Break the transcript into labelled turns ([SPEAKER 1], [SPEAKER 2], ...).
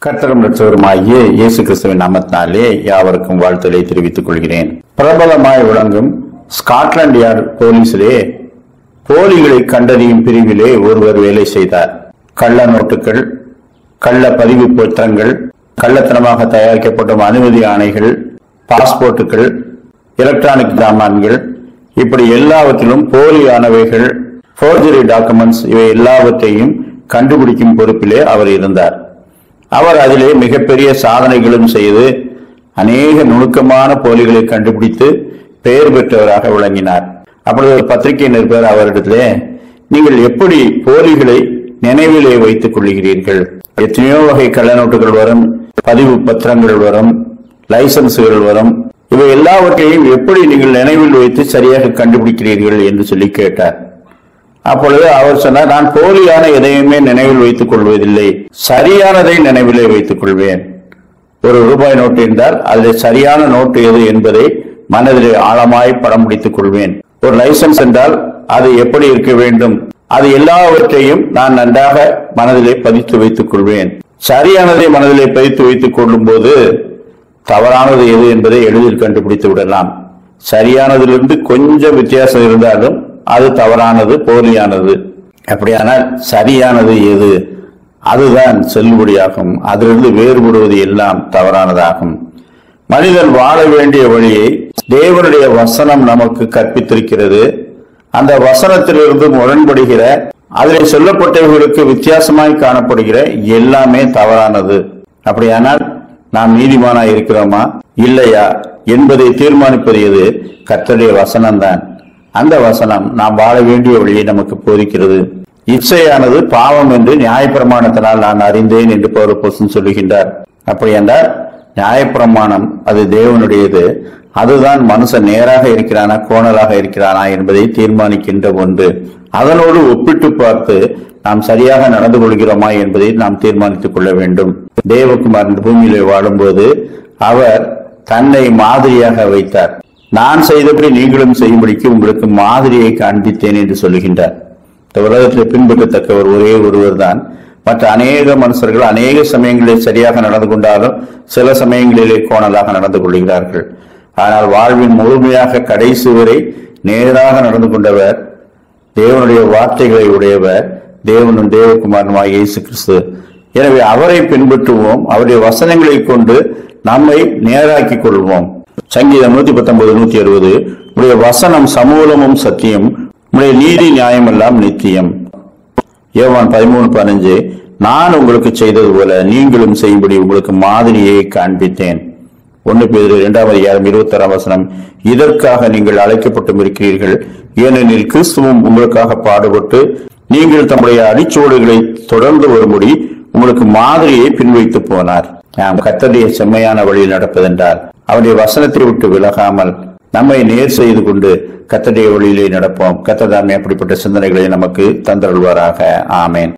[SPEAKER 1] கர்த்தரும் ரட்சகருமாகிய இயேசு கிறிஸ்துவின் நாமத்தினாலே யாவருக்கும் வாழ்த்துக்களை தெரிவித்துக் கொள்கிறேன் பிரபலமாய் விளங்கும் ஸ்காட்லாந்து யார்டு போலீசிலே போலிகளை கண்டறியும் பிரிவிலே ஒருவர் வேலை செய்தார் கள்ள நோட்டுகள் கள்ள பதிவு பத்திரங்கள் கள்ளத்தனமாக தயாரிக்கப்படும் அனுமதி ஆணைகள் பாஸ்போர்ட்டுகள் எலக்ட்ரானிக் சாமான்கள் இப்படி எல்லாவற்றிலும் போலியானவைகள் ஃபோர்ஜரி டாக்குமெண்ட்ஸ் இவை எல்லாவற்றையும் கண்டுபிடிக்கும் பொறுப்பிலே அவர் இருந்தார் அவர் அதிலே மிகப்பெரிய சாதனைகளும் செய்து அநேக நுணுக்கமான போலிகளை கண்டுபிடித்து பெயர் பெற்றவராக விளங்கினார் அப்பொழுது ஒரு பத்திரிகை நிருபர் அவரிடத்திலே நீங்கள் எப்படி போலிகளை நினைவிலே வைத்துக் கொள்கிறீர்கள் எத்தனையோ வகை கள்ள நோட்டுகள் வரும் பதிவு பத்திரங்கள் வரும் லைசன்ஸ்கள் வரும் இவை எல்லாவற்றையும் எப்படி நீங்கள் நினைவில் வைத்து சரியாக கண்டுபிடிக்கிறீர்கள் என்று சொல்லி கேட்டார் அப்பொழுது அவர் சொன்னார் நான் போலியான எதையுமே நினைவில் வைத்துக் கொள்வதில்லை சரியானதை நினைவிலே வைத்துக் கொள்வேன் ஒரு ரூபாய் நோட்டு இருந்தால் அதில் சரியான நோட்டு எது என்பதை மனதிலே ஆழமாய் படம் பிடித்துக் கொள்வேன் ஒரு லைசன்ஸ் என்றால் அது எப்படி இருக்க வேண்டும் அது எல்லாவற்றையும் நான் நன்றாக மனதிலே பதித்து வைத்துக் கொள்வேன் சரியானதை மனதிலே பதித்து வைத்துக் கொள்ளும் போது தவறானது எது என்பதை எளிதில் கண்டுபிடித்து விடலாம் சரியானதிலிருந்து கொஞ்சம் வித்தியாசம் இருந்தாலும் அது தவறானது போலியானது அப்படியானால் சரியானது எது அதுதான் செல்லுபடியாகும் அதிலிருந்து வேறுபடுவது எல்லாம் தவறானதாகும் மனிதன் வாழ வேண்டிய வழியை தேவனுடைய வசனம் நமக்கு கற்பித்திருக்கிறது அந்த வசனத்திலிருந்து முரண்படுகிற அதில் சொல்லப்பட்டவர்களுக்கு வித்தியாசமாய் காணப்படுகிற எல்லாமே தவறானது அப்படியானால் நாம் நீதிமானா இருக்கிறோமா இல்லையா என்பதை தீர்மானிப்பது எது கர்த்தருடைய வசனம்தான் அந்த வசனம் நாம் வாழ வேண்டிய வழியை நமக்கு போதிக்கிறது இச்சையானது பாவம் என்று நியாயப்பிரமாணத்தினால் நான் அறிந்தேன் என்று பௌரப்போசன் சொல்லுகின்றார் அப்படி என்றால் நியாயப்பிரமாணம் அது தேவனுடையது அதுதான் மனுஷன் நேராக இருக்கிறானா கோணலாக இருக்கிறானா என்பதை தீர்மானிக்கின்ற ஒன்று அதனோடு ஒப்பிட்டு பார்த்து நாம் சரியாக நடந்து கொள்கிறோமா என்பதை நாம் தீர்மானித்துக் கொள்ள வேண்டும் தேவகுமார் இந்த பூமியிலே வாழும்போது அவர் தன்னை மாதிரியாக வைத்தார் நான் செய்தபடி நீங்களும் செய்யும்படிக்கு உங்களுக்கு மாதிரியை காண்பித்தேன் என்று சொல்லுகின்றார் இந்த உலகத்தில் பின்பற்றத்தக்கவர் ஒரே ஒருவர் தான் மற்ற அநேக மனுஷர்கள் அநேக சமயங்களில் சரியாக நடந்து கொண்டாலும் சில சமயங்களிலே கோணலாக நடந்து கொள்கிறார்கள் ஆனால் வாழ்வின் முழுமையாக கடைசி வரை நேராக நடந்து கொண்டவர் தேவனுடைய வார்த்தைகளை உடையவர் தேவனும் தேவகுமாரனுமாய் இயேசு கிறிஸ்து எனவே அவரை பின்பற்றுவோம் அவருடைய வசனங்களை கொண்டு நம்மை நேராக்கிக் கொள்வோம் சங்கீதம் நூத்தி பத்தொன்பது நூத்தி அறுபது உடைய வசனம் சமூலமும் சத்தியம் உடைய நீதி நியாயம் எல்லாம் நித்தியம் யோவான் பதிமூணு பதினஞ்சு நான் உங்களுக்கு செய்தது போல நீங்களும் செய்யும்படி உங்களுக்கு மாதிரியை காண்பித்தேன் ஒன்னு பேர் இரண்டாம் அதிகாரம் இருபத்தாறாம் வசனம் இதற்காக நீங்கள் அழைக்கப்பட்டும் இருக்கிறீர்கள் ஏனெனில் கிறிஸ்துவும் உங்களுக்காக பாடுபட்டு நீங்கள் தம்முடைய அடிச்சோடுகளை தொடர்ந்து வரும்படி உங்களுக்கு மாதிரியை பின்வைத்து போனார் நாம் கத்தருடைய செம்மையான வழியில் நடப்பதென்றால் அவருடைய வசனத்தை விட்டு விலகாமல் நம்மை நேர் செய்து கொண்டு கத்தருடைய வழியிலே நடப்போம் கத்ததாமே அப்படிப்பட்ட சிந்தனைகளை நமக்கு தந்தருள்வாராக ஆமேன்